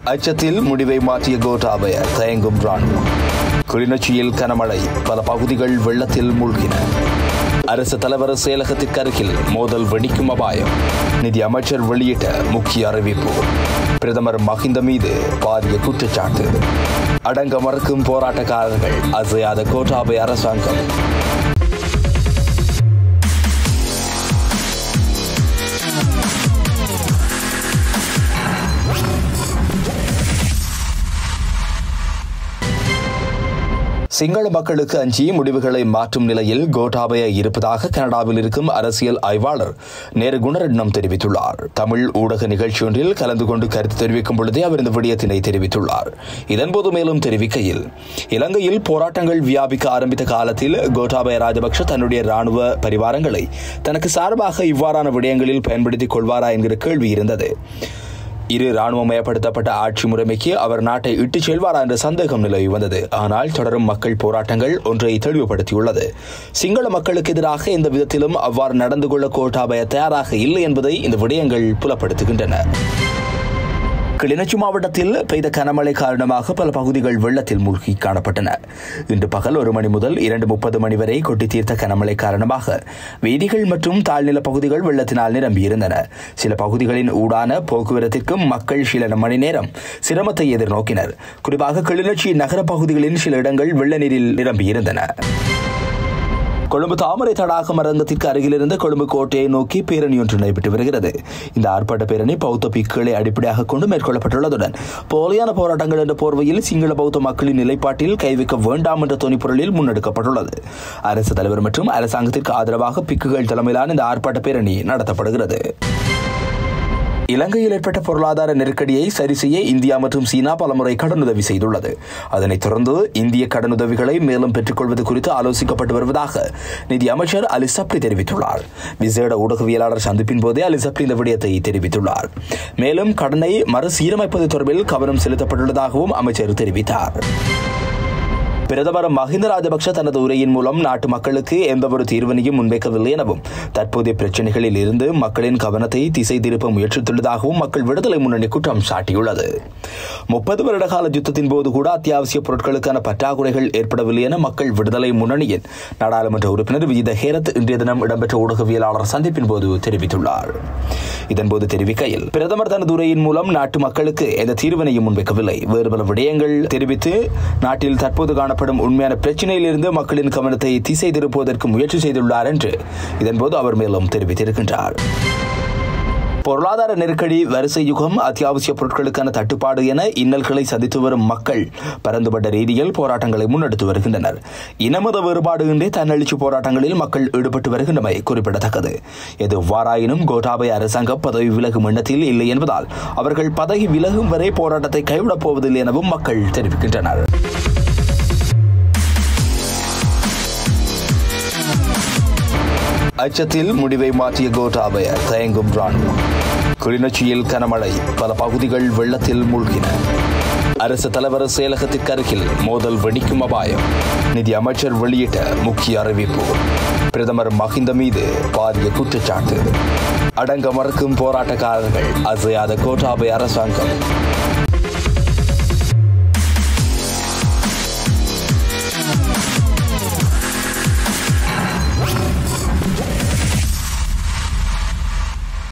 அச்சத்தில் முடிவை மாற்றிய கோட்டாபய தயங்கும் ராணுவம் கிளிநொச்சியில் கனமழை பல பகுதிகள் வெள்ளத்தில் மூழ்கின அரசு தலைவர் செயலகத்திற்கு அருகில் மோதல் வெடிக்கும் அபாயம் நிதி அமைச்சர் வெளியிட்ட முக்கிய அறிவிப்பு பிரதமர் மஹிந்த மீது பாரிய குற்றச்சாட்டு அடங்க மறுக்கும் போராட்டக்காரர்கள் அசையாத கோட்டாபய அரசாங்கம் சிங்கள மக்களுக்கு அஞ்சி முடிவுகளை மாற்றும் நிலையில் கோட்டாபய இருப்பதாக கனடாவில் இருக்கும் அரசியல் ஆய்வாளர் நேரு குணரட்னம் தெரிவித்துள்ளார் தமிழ் ஊடக நிகழ்ச்சி ஒன்றில் கலந்து கொண்டு கருத்து தெரிவிக்கும் பொழுதே அவர் இந்த விடயத்தினை தெரிவித்துள்ளார் இதன்போது மேலும் தெரிவிக்கையில் இலங்கையில் போராட்டங்கள் வியாபிக்க ஆரம்பித்த காலத்தில் கோட்டாபய ராஜபக்ஷ தன்னுடைய ராணுவ பரிவாரங்களை தனக்கு சார்பாக இவ்வாறான விடயங்களில் பயன்படுத்திக் கொள்வாரா என்கிற கேள்வி இருந்தது இரு இராணுவமயப்படுத்தப்பட்ட ஆட்சி முறைமைக்கு அவர் நாட்டை இட்டுச் செல்வாரா என்ற சந்தேகம் நிலவி வந்தது ஆனால் தொடரும் மக்கள் போராட்டங்கள் ஒன்றை தெளிவுபடுத்தியுள்ளது சிங்கள மக்களுக்கு எதிராக எந்த விதத்திலும் அவ்வாறு நடந்து கொள்ள கோட்டாபய தயாராக இல்லை என்பதை இந்த விடயங்கள் புலப்படுத்துகின்றன கிளிநொச்சி மாவட்டத்தில் பெய்த கனமழை காரணமாக பல பகுதிகள் வெள்ளத்தில் மூழ்கி காணப்பட்டன இன்று பகல் ஒரு மணி முதல் இரண்டு முப்பது மணி வரை கொட்டி தீர்த்த கனமழை காரணமாக வீதிகள் மற்றும் தாழ்நில பகுதிகள் வெள்ளத்தினால் நிரம்பியிருந்தன சில பகுதிகளின் ஊடான போக்குவரத்திற்கும் மக்கள் சில மணி நேரம் சிரமத்தை எதிர்நோக்கினர் குறிப்பாக கிளிநொச்சி நகர பகுதிகளின் சில இடங்கள் வெள்ள நீரில் நிரம்பியிருந்தன கொழும்பு தாமரை தடாகம் அரங்கத்திற்கு அருகில் இருந்த கொழும்பு கோட்டையை நோக்கி பேரணி ஒன்று நடைபெற்று வருகிறது இந்த ஆர்ப்பாட்ட பேரணி பௌத்த பிக்குகளை அடிப்படையாக கொண்டு மேற்கொள்ளப்பட்டுள்ளதுடன் போலியான போராட்டங்கள் என்ற போர்வையில் சிங்கள பௌத்த மக்களின் நிலைப்பாட்டில் கை வைக்க வேண்டாம் என்ற துணிப்பொருளில் முன்னெடுக்கப்பட்டுள்ளது அரசு தலைவர் மற்றும் அரசாங்கத்திற்கு ஆதரவாக பிக்குகள் தலைமையிலான இந்த ஆர்ப்பாட்ட பேரணி நடத்தப்படுகிறது இலங்கையில் ஏற்பட்ட பொருளாதார நெருக்கடியை சரி செய்ய இந்தியா மற்றும் சீனா பலமுறை கடனுதவி செய்துள்ளது அதனைத் தொடர்ந்து இந்திய கடனுதவிகளை மேலும் பெற்றுக்கொள்வது குறித்து ஆலோசிக்கப்பட்டு வருவதாக நிதி அமைச்சர் அலி சப்ரி தெரிவித்துள்ளார் விசேட ஊடகவியலாளர் சந்திப்பின் போதே அலி சப்ரி இந்த விடயத்தை தெரிவித்துள்ளார் மேலும் கடனை மறுசீரமைப்பது தொடர்பில் கவனம் செலுத்தப்பட்டுள்ளதாகவும் அமைச்சர் தெரிவித்தார் பிரதமர் மஹிந்த ராஜபக்ஷ தனது உரையின் மூலம் நாட்டு மக்களுக்கு எந்தவொரு தீர்வினையும் முன்வைக்கவில்லை எனவும் தற்போதைய பிரச்சினைகளில் இருந்து மக்களின் கவனத்தை திசை திருப்ப முயற்சித்துள்ளதாகவும் மக்கள் விடுதலை முன்னணி குற்றம் சாட்டியுள்ளது முப்பது வருட கால யுத்தத்தின் போது கூட அத்தியாவசிய பொருட்களுக்கான பற்றாக்குறைகள் ஏற்படவில்லை என மக்கள் விடுதலை முன்னணியின் நாடாளுமன்ற உறுப்பினர் விஜித ஹேரத் இன்றைய தினம் இடம்பெற்ற ஊடகவியலாளர் சந்திப்பின் போது தெரிவித்துள்ளார் இதன்போது தெரிவிக்கையில் பிரதமர் தனது உரையின் மூலம் நாட்டு மக்களுக்கு எந்த தீர்வினையும் முன்வைக்கவில்லை வேறு பல விடயங்கள் தெரிவித்து நாட்டில் தற்போது காண காணப்படும் உண்மையான பிரச்சினையிலிருந்து மக்களின் கவனத்தை திசை திருப்புவதற்கு முயற்சி செய்துள்ளார் என்று இதன்போது அவர் மேலும் தெரிவித்திருக்கின்றார் பொருளாதார நெருக்கடி வரிசை யுகம் அத்தியாவசிய பொருட்களுக்கான தட்டுப்பாடு என இன்னல்களை சந்தித்து வரும் மக்கள் பரந்துபட்ட ரீதியில் போராட்டங்களை முன்னெடுத்து வருகின்றனர் இனமத வேறுபாடு இன்றி தன்னெழுச்சி போராட்டங்களில் மக்கள் ஈடுபட்டு வருகின்றமை குறிப்பிடத்தக்கது எது வாராயினும் கோட்டாபய அரசாங்கம் பதவி விலகும் எண்ணத்தில் இல்லை என்பதால் அவர்கள் பதவி விலகும் வரை போராட்டத்தை கைவிடப் போவதில்லை எனவும் மக்கள் தெரிவிக்கின்றனர் அச்சத்தில் முடிவை மாற்றிய கோட்டாபய தயங்கும் ராணுவம் கிளிநொச்சியில் கனமழை பல பகுதிகள் வெள்ளத்தில் மூழ்கின அரசு தலைவர் செயலகத்திற்கு அருகில் மோதல் வெடிக்கும் அபாயம் நிதி அமைச்சர் வெளியிட்ட முக்கிய அறிவிப்பு பிரதமர் மஹிந்த மீது பாரிய குற்றச்சாட்டு அடங்க மறுக்கும் போராட்டக்காரர்கள் அசையாத கோட்டாபய அரசாங்கம்